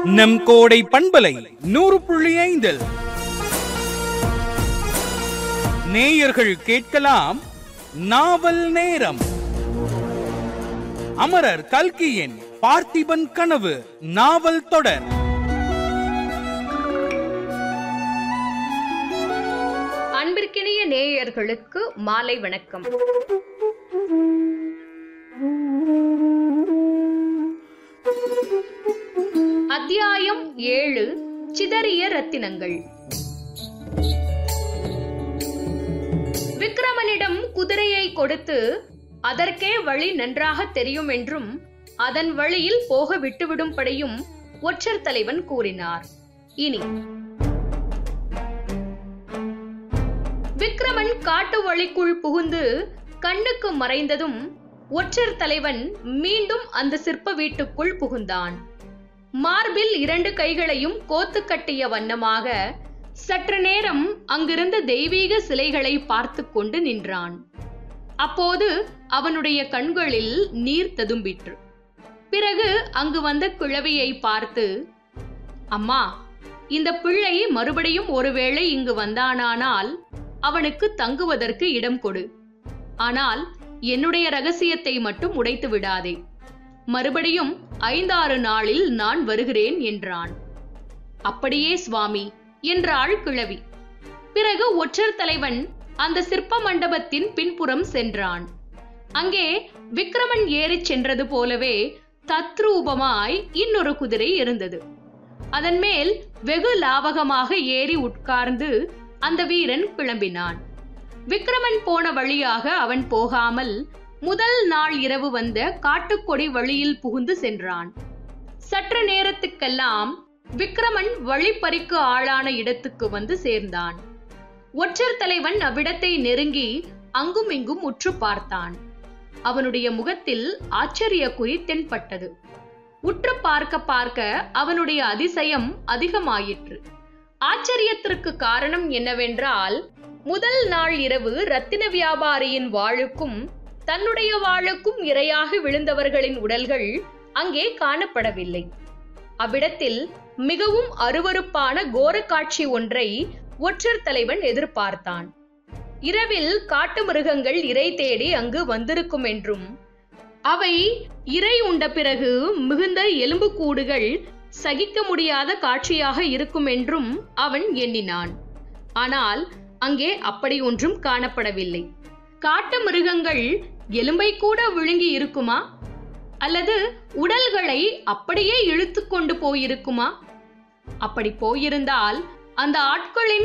நம் கோடை பண்பலை நூறு புள்ளி ஐந்தில் நேயர்கள் கேட்கலாம் நாவல் நேரம் அமரர் கல்கியின் பார்த்திபன் கனவு நாவல் தொடர் அன்பிற்கினிய நேயர்களுக்கு மாலை வணக்கம் அத்தியாயம் ஏழு சிதறிய ரத்தினங்கள் விக்ரமனிடம் குதிரையை கொடுத்து அதற்கே வழி நன்றாக தெரியும் என்றும் அதன் வழியில் போக விட்டுவிடும்படியும் ஒற்றர் தலைவன் கூறினார் இனி விக்ரமன் காட்டு வழிக்குள் புகுந்து கண்ணுக்கு மறைந்ததும் ஒற்றர் தலைவன் மீண்டும் அந்த சிற்ப வீட்டுக்குள் புகுந்தான் மார்பில் இரண்டு கைகளையும் கோத்து கட்டிய வண்ணமாக சற்று நேரம் அங்கிருந்த தெய்வீக சிலைகளை பார்த்து கொண்டு நின்றான் அப்போது அவனுடைய கண்களில் நீர் ததும்பிற்று பிறகு அங்கு வந்த கிழவியை பார்த்து அம்மா இந்த பிள்ளை மறுபடியும் ஒருவேளை இங்கு வந்தானானால் அவனுக்கு தங்குவதற்கு இடம் கொடு ஆனால் என்னுடைய ரகசியத்தை மட்டும் உடைத்து விடாதே மறுபடியும் ஐந்தாறு நாளில் நான் வருகிறேன் என்றான் அப்படியே சுவாமி என்றாள் கிழவி பிறகு ஒற்றர் தலைவன் அந்த சிற்ப மண்டபத்தின் பின்புறம் சென்றான் அங்கே விக்ரமன் ஏறிச் சென்றது போலவே தத்ரூபமாய் இன்னொரு குதிரை இருந்தது அதன் மேல் வெகு லாவகமாக ஏறி உட்கார்ந்து அந்த வீரன் கிளம்பினான் விக்ரமன் போன வழியாக அவன் போகாமல் முதல் நாள் இரவு வந்த காட்டுக்கொடி வழியில் புகுந்து சென்றான் சற்று நேரத்துக்கெல்லாம் விக்ரமன் வழிப்பறிக்கு ஆளான இடத்துக்கு வந்து சேர்ந்தான் ஒற்றர் தலைவன் அவ்விடத்தை நெருங்கி அங்கும் இங்கும் உற்று பார்த்தான் அவனுடைய முகத்தில் ஆச்சரிய குறி தென்பட்டது உற்று பார்க்க பார்க்க அவனுடைய அதிசயம் அதிகமாயிற்று ஆச்சரியத்திற்கு காரணம் என்னவென்றால் முதல் நாள் இரவு ரத்தின வியாபாரியின் வாளுக்கும் தன்னுடைய வாளுக்கும் இரையாக விழுந்தவர்களின் உடல்கள் அங்கே காணப்படவில்லை அவ்விடத்தில் மிகவும் அருவருப்பான கோர காட்சி ஒன்றை ஒற்றர் தலைவன் எதிர்பார்த்தான் இரவில் காட்டு மிருகங்கள் இரை தேடி அங்கு வந்திருக்கும் என்றும் அவை இரை உண்ட பிறகு மிகுந்த எலும்புக்கூடுகள் சகிக்க முடியாத காட்சியாக இருக்கும் என்றும் அவன் எண்ணினான் ஆனால் அங்கே அப்படி ஒன்றும் காணப்படவில்லை காட்டு மிருகங்கள் எலும்பை கூட விழுங்கி இருக்குமா அல்லது உடல்களை அப்படியே இழுத்து கொண்டு போயிருக்குமா அப்படி போயிருந்தால் அந்த ஆட்களின்